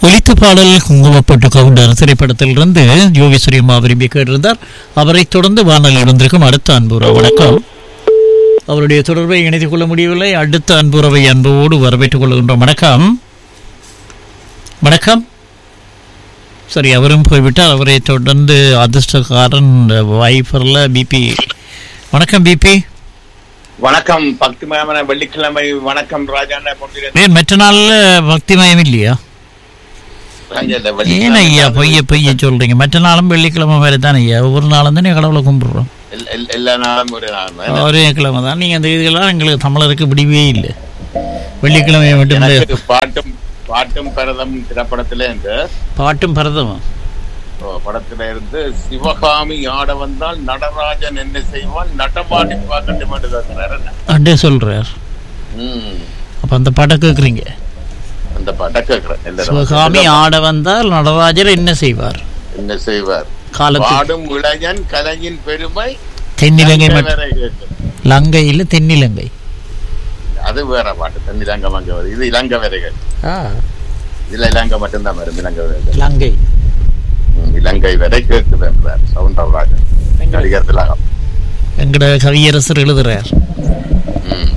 ஒலித்த பாடல் குங்குமப்பட்டு கவுண்டர் திரைப்படத்திலிருந்து யோகேஸ்வரி அம்மா விரும்பி கேட்டிருந்தார் அவரைத் தொடர்ந்து வானொலியில் வந்திருக்கும் அடுத்த அன்புற வணக்கம் அவருடைய தொடர்பை இணைத்துக் கொள்ள முடியவில்லை அடுத்த அன்புறவை அன்போடு வரவேற்றுக் கொள்கின்றோம் வணக்கம் வணக்கம் சரி அவரும் போய்விட்டார் அவரை தொடர்ந்து அதிர்ஷ்டக்காரன் வைஃபரில் பிபி வணக்கம் பிபி வணக்கம் பக்திமயமான வெள்ளிக்கிழமை வணக்கம் ராஜாண்ணா பொன்னிரன். ஏன் மற்ற நாளில் பக்திமயம் இல்லையா ராஜா, இந்த ஏன் வெள்ளிக்கிழமை ஐயா பொய்ய பொய்ய சொல்றீங்க மற்ற நாளும் வெள்ளிக்கிழமை வேறு தானே ஐயா ஒவ்வொரு நாளும் தானே கடவுளை கும்பிடுறோம் எல்- எல்- எல்லா நாளும் ஒரு நாள் தான். ஒரே கிழமை தான் நீங்கள் அந்த இதுக்கெல்லாம் எங்களுக்கு தமிழருக்கு விடிவே இல்லை வெள்ளிக்கிழமையை மட்டும் எனக்கு பாட்டும் பாட்டும் பரதம் திரைப்படத்தில இருந்து பாட்டும் பரதமும் ஓ, படத்தில இருந்து சிவகாமி ஆட வந்தால் நடராஜன் என்ன செய்வான் நடமாடி பார்க்கட்டும் என்று கேட்கிறாரு என்ன? அண்டே சொல்றார் ம், அப்போ அந்த பாட்டை கேட்குறீங்க அந்த பாட்டை கேட்கிறேன் எல்லாரும். சிவகாமி ஆட வந்தால் நடராஜர் என்ன செய்வார் என்ன செய்வார் காலத்தில் பாடும் இளைஞன் கலைஞன் பெருமை தென்னிலங்கை மட்டும் வரை கேட்கும். லங்கையில் தென்னிலங்கை அது வேற பாட்டு தென்னிலங்கை அங்க வருது இது இலங்கை வரைகள் ஆ இதுல இலங்கை மட்டும்தான் வரும் இலங்கை வரைகள் லங்கை ம், இலங்கை வரை கேட்குது என்றார் சவுண்டரராஜன் நடிகர் திலகம் எங்கட கவியரசர் எழுதுறார் ம்.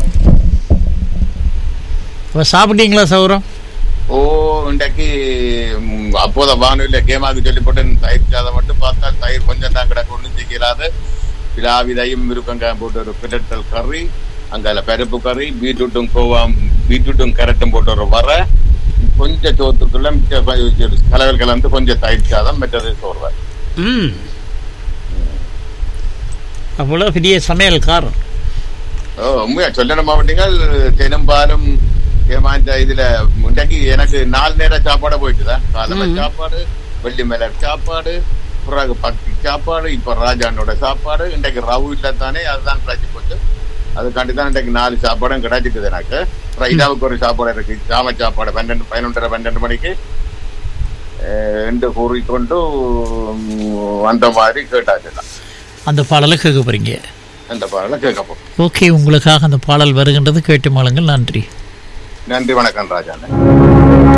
இப்போ சாப்பிட்டீங்களா சௌரம் ஓ இன்றைக்கு ம், அப்போத வானொலியில கேமாக்கு சொல்லி போட்டு தயிர் சாதம் மட்டும் பார்த்தா தயிர் கொஞ்சம் தான் கிடக்கு ஒன்றும் சிக்கிறாது பிலாவிதையும் முருக்கங்காயம் போட்டு ஒரு பிரட்டல் கறி அங்கால பருப்பு கறி பீட்ரூட்டும் கோவாம் பீட்ரூட்டும் கேரட்டும் போட்டு ஒரு வர கொஞ்சம் சோத்துக்குள்ள மிச்ச கொஞ்சம் கலவல் கலந்து கொஞ்சம் தயிர் சாதம் மற்றது சோறுவார் ம் அவ்வளோ பெரிய சமையல்காரன் ஓ உண்மையா சொல்லணும் மாவட்டங்கள் தெனும்பாலும் ஏமாந்த இதுல முன்னைக்கு எனக்கு நாலு நேரம் சாப்பாடு போயிட்டுதான் காலமை சாப்பாடு வெள்ளி மலர் சாப்பாடு பிறகு பக்தி சாப்பாடு இப்ப ராஜானோட சாப்பாடு இன்றைக்கு ரவு இல்ல தானே அதுதான் கிடைச்சி போச்சு அதுக்காண்டி தான் இன்றைக்கு நாலு சாப்பாடும் கிடைச்சிக்குது எனக்கு ஃப்ரைடாவுக்கு ஒரு சாப்பாடு இருக்கு சாம சாப்பாடு பன்னெண்டு பதினொன்றரை பன்னெண்டு மணிக்கு அஹ், என்று கூறிக்கொண்டு உம், அந்த மாதிரி கேட்டாச்சுதான் அந்த பாடலை கேட்க போறீங்க அந்த பாடலை கேட்க போறோம் ஓகே உங்களுக்காக அந்த பாடல் வருகின்றது கேட்டு மாளுங்கள் நன்றி நன்றி வணக்கம் ராஜாண்ணே